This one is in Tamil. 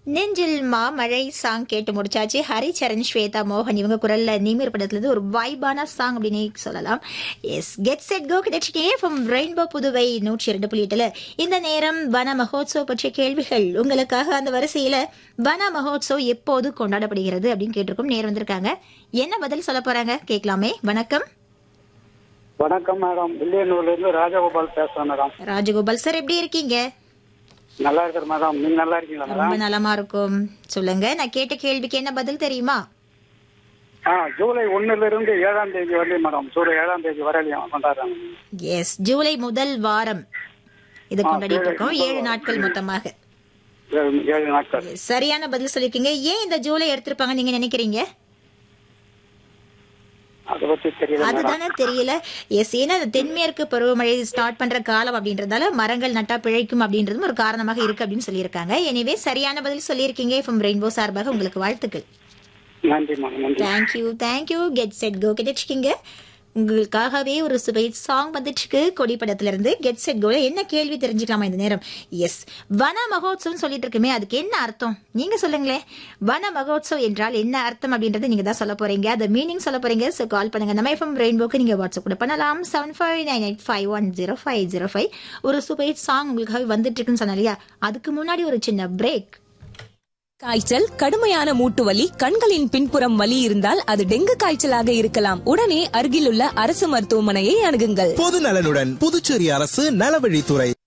நெஞ்சில் மாமழை சாங் கேட்டு முடிச்சாச்சு ஹரிச்சரண் ஸ்வேதா மோகன் இவங்க குரல்ல நீமீர் படத்துல இருந்து ஒரு வைபான சாங் அப்படின்னு சொல்லலாம் எஸ் கெட் செட் கோ கிடைச்சிட்டே ஃப்ரம் ரெயின்போ புதுவை நூற்றி இரண்டு புள்ளி எட்டுல இந்த நேரம் வன மகோத்சவ் பற்றிய கேள்விகள் உங்களுக்காக அந்த வரிசையில வன மகோத்சவ் எப்போது கொண்டாடப்படுகிறது அப்படின்னு கேட்டிருக்கோம் நேரம் வந்திருக்காங்க என்ன பதில் சொல்ல போறாங்க கேட்கலாமே வணக்கம் வணக்கம் மேடம் வில்லியனூர்ல இருந்து ராஜகோபால் பேசுறேன் மேடம் ராஜகோபால் சார் எப்படி இருக்கீங்க நல்லா இருக்கிற மேடம் நீங்க நல்லா இருக்கீங்களா ரொம்ப மேடம் நலமா இருக்கும் சொல்லுங்க நான் கேட்ட கேள்விக்கு என்ன பதில் தெரியுமா ஆ ஜூலை ஒண்ணுல இருந்து ஏழாம் தேதி வரலையும் மேடம் ஜூலை ஏழாம் தேதி வரையிலையும் கொண்டாடுறாங்க எஸ் ஜூலை முதல் வாரம் இது கொண்டாடிட்டு இருக்கோம் ஏழு நாட்கள் மொத்தமாக ஏழு ஏழு நாட்கள் சரியான பதில் சொல்லிருக்கீங்க ஏன் இந்த ஜூலை எடுத்திருப்பாங்க நீங்க நினைக்கிறீங்க அதை பத்தி தெரியல மேடம் அதுதானே தெரியல எஸ் ஏன்னா இந்த தென்மேற்கு பருவமழை ஸ்டார்ட் பண்ற காலம் அப்படின்றதால மரங்கள் நட்டா பிழைக்கும் அப்படின்றதும் ஒரு காரணமாக இருக்கு அப்படின்னு சொல்லியிருக்காங்க எனவே சரியான பதில் சொல்லியிருக்கீங்க ஃப்ரம் ரெயின்போ சார்பாக உங்களுக்கு வாழ்த்துக்கள் நன்றி மேடம் நன்றி thank you thank you get set go கிடைச்சிக்கிங்க உங்களுக்காகவே ஒரு சுவை சாங் வந்துச்சுக்கு கொடி படத்துல இருந்து கெட் செட் கோல என்ன கேள்வி தெரிஞ்சுக்கலாமா இந்த நேரம் எஸ் வன மகோத்சவம் சொல்லிட்டு இருக்குமே அதுக்கு என்ன அர்த்தம் நீங்க சொல்லுங்களேன் வன மகோத்சவ் என்றால் என்ன அர்த்தம் அப்படின்றத நீங்க தான் சொல்ல போறீங்க அந்த மீனிங் சொல்ல போறீங்க ஸோ கால் பண்ணுங்க நம்ம எஃப்எம் ரெயின்போக்கு நீங்க வாட்ஸ்அப் கூட பண்ணலாம் seven five nine eight five one zero five zero five ஒரு சூப்பர் சாங் உங்களுக்காக வந்துட்டு இருக்குன்னு சொன்னேன் இல்லையா அதுக்கு முன்னாடி ஒரு சின்ன பிரேக் காய்ச்சல் கடுமையான மூட்டு வலி கண்களின் பின்புறம் வலி இருந்தால் அது டெங்கு காய்ச்சலாக இருக்கலாம் உடனே அருகிலுள்ள அரசு மருத்துவமனையை அணுகுங்கள் பொது நலனுடன் புதுச்சேரி அரசு நலவழித்துறை